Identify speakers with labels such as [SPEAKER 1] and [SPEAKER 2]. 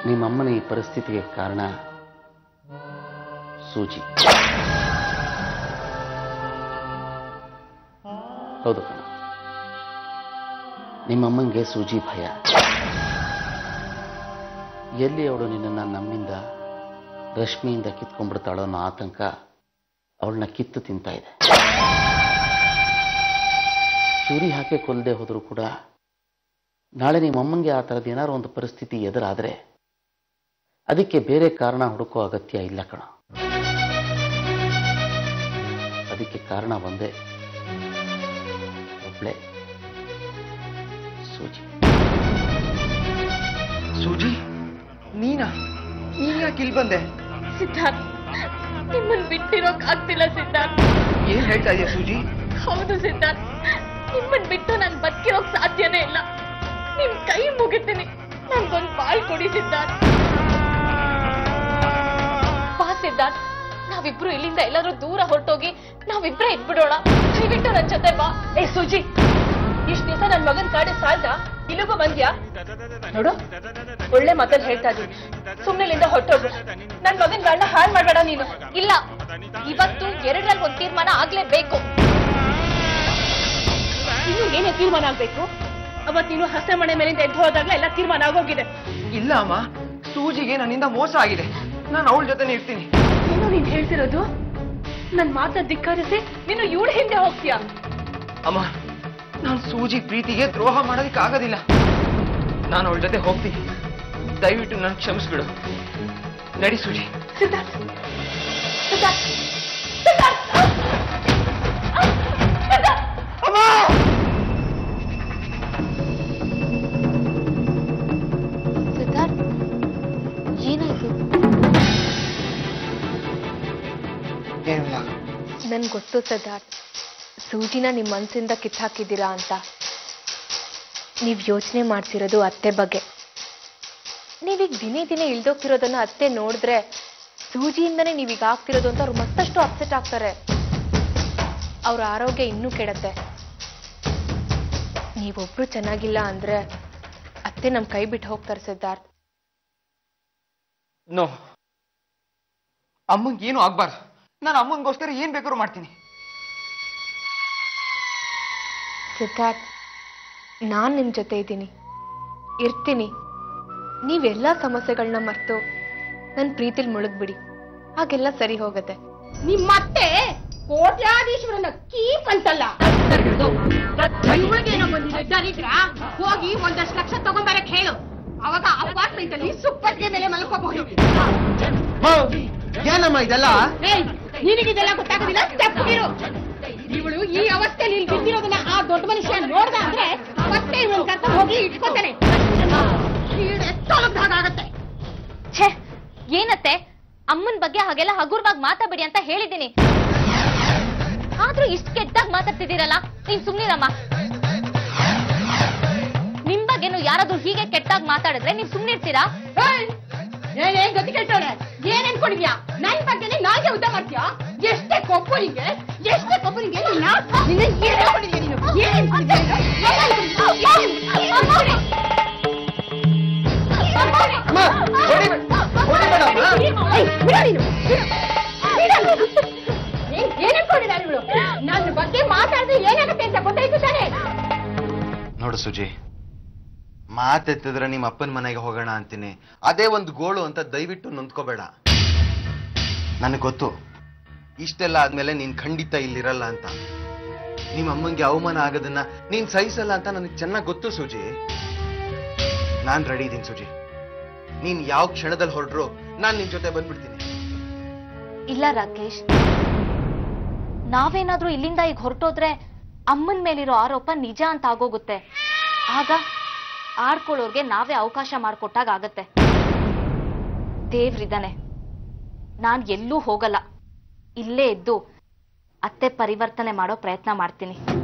[SPEAKER 1] ನಿಮ್ಮಮ್ಮನ ಈ ಪರಿಸ್ಥಿತಿಗೆ ಕಾರಣ ಸೂಜಿ ಹೌದು ಕಣ ನಿಮ್ಮಮ್ಮಂಗೆ ಸೂಜಿ ಭಯ ಎಲ್ಲಿ ಅವಳು ನಿನ್ನನ್ನು ನಮ್ಮಿಂದ ರಶ್ಮಿಯಿಂದ ಕಿತ್ಕೊಂಡ್ಬಿಡ್ತಾಳೋ ಅನ್ನೋ ಆತಂಕ ಅವಳನ್ನ ಕಿತ್ತು ತಿಂತಾ ಇದೆ ಚೂರಿ ಹಾಕಿ ಕೊಲ್ಲದೆ ಹೋದರೂ ಕೂಡ ನಾಳೆ ನಿಮ್ಮಮ್ಮಂಗೆ ಆ ಥರದ್ದು ಏನಾದ್ರು ಒಂದು ಪರಿಸ್ಥಿತಿ ಎದುರಾದರೆ ಅದಕ್ಕೆ ಬೇರೆ ಕಾರಣ ಹುಡುಕೋ ಅಗತ್ಯ ಇಲ್ಲ ಕಣ ಅದಕ್ಕೆ ಕಾರಣ ಒಂದೇ ಒಬ್ಳೆ ಸೂಜಿ
[SPEAKER 2] ಸೂಜಿ ನೀನಾ ನೀನ್ ಯಾಕೆ ಇಲ್ಲಿ ಬಂದೆ
[SPEAKER 3] ಸಿದ್ಧಾರ್ಥ್ ನಿಮ್ಮನ್ ಬಿಟ್ಟಿರೋಕ್ ಆಗ್ತಿಲ್ಲ ಸಿದ್ಧಾರ್ಥ್
[SPEAKER 2] ಏನ್ ಹೇಳ್ತಾ ಇದೀಯ ಸೂಜಿ
[SPEAKER 3] ಹೌದು ಸಿದ್ಧಾರ್ಥ್ ನಿಮ್ಮನ್ ಬಿಟ್ಟು ನಾನ್ ಬದುಕಿರೋಕ್ ಸಾಧ್ಯನೇ ಇಲ್ಲ ನಿಮ್ ಕೈ ಮುಗಿತೀನಿ ನನ್ಗೊಂದ್ ಬಾಳ್ ಕೊಡಿ ಸಿದ್ಧಾರ್ಥ್ ಬಾ ಸಿದ್ಧಾರ್ಥ್ ನಾವಿಬ್ರು ಇಲ್ಲಿಂದ ಎಲ್ಲಾದ್ರೂ ದೂರ ಹೊರಟೋಗಿ ನಾವಿಬ್ರೇ ಇದ್ಬಿಡೋಣ ದಯವಿಟ್ಟು ನನ್ ಜೊತೆ ಬಾ ಏ ಸುಜಿ ಇಷ್ಟ ದಿವಸ ನನ್ ಮಗನ್ ಕಾಡೆ ಸಾಲ್ದ ಇಲ್ಲಿಗೂ ಬಂದ್ಯಾ ನೋಡು ಒಳ್ಳೆ ಮಾತಲ್ಲಿ ಹೇಳ್ತಾ ಇದೀನಿ ಸುಮ್ನೆ ಇಲ್ಲಿಂದ ಹೊರಟೋಗು ನನ್ ಮಗನ್ ಗಂಡ ಹಾಳ್ ಮಾಡ್ಬೇಡ ನೀನು ಇಲ್ಲ ಇವತ್ತು ಎರಡರಲ್ಲಿ ಒಂದ್ ತೀರ್ಮಾನ ಆಗ್ಲೇಬೇಕು ಇನ್ನು ಏನೇ ತೀರ್ಮಾನ ಆಗ್ಬೇಕು ಅವತ್ ನೀನು ಹಸೆ ಮನೆ ಮೇಲಿಂದ ಎದ್ದು ಹೋದಾಗ್ಲೇ ಎಲ್ಲ ತೀರ್ಮಾನ ಆಗೋಗಿದೆ
[SPEAKER 2] ಇಲ್ಲ ಅಮ್ಮ ಸೂಜಿಗೆ ನನ್ನಿಂದ ಮೋಸ ಆಗಿದೆ ನಾನು ಅವಳ ಜೊತೆನೇ ಇರ್ತೀನಿ
[SPEAKER 3] ಏನು ನೀನ್ ಹೇಳ್ತಿರೋದು ನನ್ ಮಾತ ಧಿಕ್ಕರಿಸಿ ನೀನು ಇವಳ ಹಿಂದೆ ಹೋಗ್ತೀಯಾ
[SPEAKER 2] ಅಮ್ಮ ನಾನು ಸೂಜಿ ಪ್ರೀತಿಗೆ ದ್ರೋಹ ಮಾಡೋದಕ್ಕೆ ಆಗೋದಿಲ್ಲ ನಾನು ಅವಳ ಜೊತೆ ಹೋಗ್ತೀನಿ ದಯವಿಟ್ಟು ನನ್ ಕ್ಷಮಿಸ್ಬಿಡು ನಡಿ ಸೂಜಿ
[SPEAKER 3] ಸಿದ್ಧಾರ್ಥ್ ಸಿದ್ಧಾರ್ಥ್ ಸಿದ್ಧಾರ್ಥ್ ಸಿದ್ಧಾರ್ಥ್ ಸಿದ್ಧಾರ್ಥ್ ಏನಾಯ್ತು
[SPEAKER 2] ಏನಿಲ್ಲ
[SPEAKER 3] ನನ್ ಗೊತ್ತು ಸಿದ್ಧಾರ್ಥ್ ಸೂಜಿನ ನಿಮ್ ಮನ್ಸಿಂದ ಕಿತ್ತಾಕಿದ್ದೀರಾ ಅಂತ ನೀವ್ ಯೋಚನೆ ಮಾಡ್ತಿರೋದು ಅತ್ತೆ ಬಗ್ಗೆ ನೀವೀಗ ದಿನೇ ದಿನೇ ಇಳ್ದೋಗ್ತಿರೋದನ್ನ ಅತ್ತೆ ನೋಡಿದ್ರೆ ಸೂಜಿಯಿಂದನೇ ನೀವೀಗ ಆಗ್ತಿರೋದು ಅಂತ ಅವ್ರು ಮತ್ತಷ್ಟು ಅಪ್ಸೆಟ್ ಆಗ್ತಾರೆ ಅವ್ರ ಆರೋಗ್ಯ ಇನ್ನೂ ಕೆಡತ್ತೆ ನೀವೊಬ್ರು ಚೆನ್ನಾಗಿಲ್ಲ ಅಂದ್ರೆ ಅತ್ತೆ ನಮ್ ಕೈ ಬಿಟ್ಟು ಹೋಗ್ತಾರೆ ಸಿದ್ಧಾರ್ಥ್
[SPEAKER 2] ನೋ ಅಮ್ಮಂಗೆ ಏನು ಆಗ್ಬಾರ್ದು ನಾನು ಅಮ್ಮಂಗೋಸ್ಕರ ಏನ್ ಬೇಕಾದ್ರೂ ಮಾಡ್ತೀನಿ
[SPEAKER 3] ಸಿದ್ಧಾರ್ಥ್ ನಾನ್ ನಿಮ್ ಜೊತೆ ಇದ್ದೀನಿ ಇರ್ತೀನಿ ನೀವೆಲ್ಲ ಸಮಸ್ಯೆಗಳನ್ನ ಮರ್ತು ನನ್ ಪ್ರೀತಿಲ್ ಮುಳುಗ್ಬಿಡಿ ಹಾಗೆಲ್ಲ ಸರಿ ಹೋಗತ್ತೆ
[SPEAKER 4] ನಿಮ್ಮತ್ತೆ ಕೋಟ್ಯಾಧೀಶ್ವರನ ಕೀಪ್ ಅಂತಲ್ಲ ಇವಳಿಗೇನೋ ಬಂದಿದೆ ದರಿದ್ರ ಹೋಗಿ ಒಂದಷ್ಟು ಲಕ್ಷ ತಗೊಂಬರಕ್ ಹೇಳು ಅವಾಗ ಅಪಾರ್ಟ್ಮೆಂಟ್ ಅಲ್ಲಿ ಸುಪ್ಪತ್ತಿಗೆ ಮೇಲೆ ಮಲ್ಕೋಬಹುದು
[SPEAKER 2] ಏನಮ್ಮ ಇದೆಲ್ಲ
[SPEAKER 4] ಏಯ್ ನಿನಗಿದೆಲ್ಲ ಗೊತ್ತಾಗೋದಿಲ್ಲ ತಪ್ಪಿರು ಇವಳು ಈ ಅವಸ್ಥೆಯಲ್ಲಿ ಇಲ್ಲಿ ಬಿದ್ದಿರೋದನ್ನ ಆ ದೊಡ್ಡ ಮನುಷ್ಯ ನೋಡ್ದ ಅಂದ್ರೆ ಮತ್ತೆ ಇವಳು ಕರ್ಕೊಂಡು ಹೋಗಿ ಇಟ್ಕೋತಾನೆ ಎತ್ತೋಲದ ಹಾಗಾಗತ್ತೆ
[SPEAKER 3] ಛೇ ಏನತ್ತೆ ಅಮ್ಮನ್ ಬಗ್ಗೆ ಹಾಗೆಲ್ಲ ಹಗುರವಾಗಿ ಮಾತಾಡ್ಬೇಡಿ ಅಂತ ಹೇಳಿದ್ದೀನಿ ಆದ್ರೂ ಇಷ್ಟ ಕೆಟ್ಟಾಗಿ ಮಾತಾಡ್ತಿದ್ದೀರಲ್ಲ ನೀನ್ ಸುಮ್ನಿರಮ್ಮ ನಿಮ್ ಬಗ್ಗೆನು ಯಾರಾದ್ರೂ ಹೀಗೆ ಕೆಟ್ಟಾಗಿ ಮಾತಾಡಿದ್ರೆ ನೀವ್ ಸುಮ್ನಿರ್ತೀರಾ
[SPEAKER 4] ಏಯ್! ಏನ್ ಏನ್ ಗತಿ ಕೆಟ್ಟವಳೆ ಏನ್ ಅನ್ಕೊಂಡಿದ್ಯಾ ನನ್ ಬಗ್ಗೆನೆ ನಾಗೆ ಉದ್ದ ಮಾಡ್ತೀಯಾ ಎಷ್ಟೇ ಕೊಬ್ಬು ನಿಂಗೆ ಎಷ್ಟೇ ಕೊಬ್ಬು ನಿಂಗೆ ನಿನ್ನ ನಿನ್ನ ಏನ್ ಅನ್ಕೊಂಡಿದ್ಯಾ ನೀನು ಏನ್ ಅನ್ಕೊಂಡಿದ್ಯಾ ನೀನು? ಏನ್ ಅನ್ಕೊಂಡಿದ್ಯಾ? ಏನ್ ಅನ್ಕೊಂಡಿದ್ಯಾ?
[SPEAKER 2] ಅಮ್ಮ, ಹೊಡಿ- ಹೊಡಿಬೇಡ ಅಮ್ಮ.
[SPEAKER 4] ಏಯ್, ಬಿಡು ನೀನು, ಬಿಡು. ಬಿಡು. ಏನ್ ಏನ್ ಅನ್ಕೊಂಡಿದ್ದಾರೆ ಇವಳು ನನ್ನ ಬಗ್ಗೆ ಮಾತಾಡಿದ್ರೆ ಏನಾಗುತ್ತೆ ಅಂತ ಗೊತ್ತಾಯ್ತು ತಾನೇ
[SPEAKER 5] ನೋಡು ಸುಜಿ ಮಾತೆತ್ತಿದ್ರೆ ನಿಮ್ಮ ಅಪ್ಪನ ಮನೆಗೆ ಹೋಗೋಣ ಅಂತೀನಿ ಅದೇ ಒಂದು ಗೋಳು ಅಂತ ದಯವಿಟ್ಟು ನೊಂದ್ಕೋಬೇಡ ನನಗೆ ಗೊತ್ತು ಇಷ್ಟೆಲ್ಲ ಆದ್ಮೇಲೆ ನೀನ್ ಖಂಡಿತ ಇಲ್ಲಿರಲ್ಲ ಅಂತ ನಿಮ್ಮ ಅಮ್ಮಂಗೆ ಅವಮಾನ ಆಗೋದನ್ನ ನೀನ್ ಸಹಿಸಲ್ಲ ಅಂತ ನನಗೆ ಚೆನ್ನಾಗಿ ಗೊತ್ತು ಸುಜಿ ನಾನ್ ರೆಡಿ ಇದ್ದೀನಿ ಸುಜಿ ನೀನ್ ಯಾವ ಕ್ಷಣದಲ್ಲಿ ಹೊರಡ್ರು ನಾನ್ ನಿನ್ ಜೊತೆ ಬಂದ್ಬಿಡ್ತೀನಿ
[SPEAKER 3] ಇಲ್ಲ ರಾಕೇಶ್ ನಾವೇನಾದ್ರೂ ಇಲ್ಲಿಂದ ಈಗ ಹೊರಟೋದ್ರೆ ಅಮ್ಮನ್ ಮೇಲಿರೋ ಆರೋಪ ನಿಜ ಅಂತ ಆಗೋಗುತ್ತೆ ಆಗ ಆಡ್ಕೊಳ್ಳೋರ್ಗೆ ನಾವೇ ಅವಕಾಶ ಮಾಡ್ಕೊಟ್ಟಾಗ ಆಗತ್ತೆ ದೇವ್ರಿದಾನೆ ನಾನ್ ಎಲ್ಲೂ ಹೋಗಲ್ಲ ಇಲ್ಲೇ ಇದ್ದು ಅತ್ತೆ ಪರಿವರ್ತನೆ ಮಾಡೋ ಪ್ರಯತ್ನ ಮಾಡ್ತೀನಿ